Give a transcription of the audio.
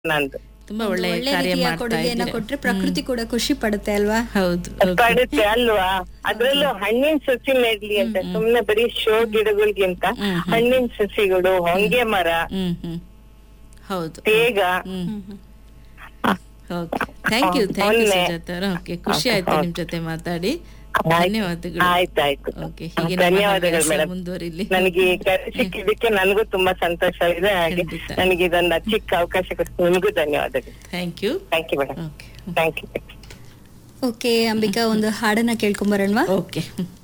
ನಂದು ತುಂಬಾ ಒಳ್ಳೆ ಒಳ್ಳೆ ಕಾರ್ಯ ರೀತಿಯ ಮಾಡ್ತಾ ಕೊಡುಗೆಯನ್ನ ಇದ್ದೀರಾ. ಕೊಟ್ರೆ ಪ್ರಕೃತಿ ಕೂಡ ಖುಷಿ ಪಡುತ್ತೆ ಅಲ್ವಾ ಹೌದು okay. ಪಡುತ್ತೆ ಅಲ್ವಾ ಅದ್ರಲ್ಲೂ ಹಣ್ಣಿನ ಸಸಿ ನೆಡ್ಲಿ ಅಂತ ಸುಮ್ನೆ ಬರೀ ಶೋ ಗಿಡಗಳಿಗಿಂತ ಹ್ಮ್, ಹಣ್ಣಿನ ಸಸಿಗಳು ಹೊಂಗೆ ಮರ ಹ್ಮ್ ಹ್ಮ್ ಹೌದು ತೇಗ ಹ್ಮ್ ಹ್ಮ್, ಹ್ಮ್. Okay thank you thank you ಮೊನ್ನೆ- ಸುಜಾತ ಅವರ ಓಕೆ ಖುಷಿ ಆಯ್ತು ನಿಮ್ ಜೊತೆ ಮಾತಾಡಿ ಧನ್ಯವಾದಗಳು ಆಯ್ತಾಯ್ತು ಓಕೆ ಹೀಗೆ ನಮ್ಮ ಧನ್ಯವಾದಗಳು ಹವ್ಯಾಸ ಮೇಡಮ್ ಮುಂದುವರಿಲಿ ನನಗೆ ಈ ಕರೆ ಸಿಕ್ಕಿದ್ದಕ್ಕೆ ನನಗೂ ತುಂಬಾ ಸಂತೋಷ ಇದೆ ಹಾಗೆ ಖಂಡಿತ. ನನಗೆ ಇದನ್ನ ಚಿಕ್ಕ ಅವಕಾಶ ಕೊಟ್ಟು ನಿಮಗೂ ಧನ್ಯವಾದಗಳು thank you thank you madam okay thank you okay Ambika ಒಂದು ಹಾಡನ್ನ ಕೇಳ್ಕೊಂಬರೋಣವಾ ಓಕೆ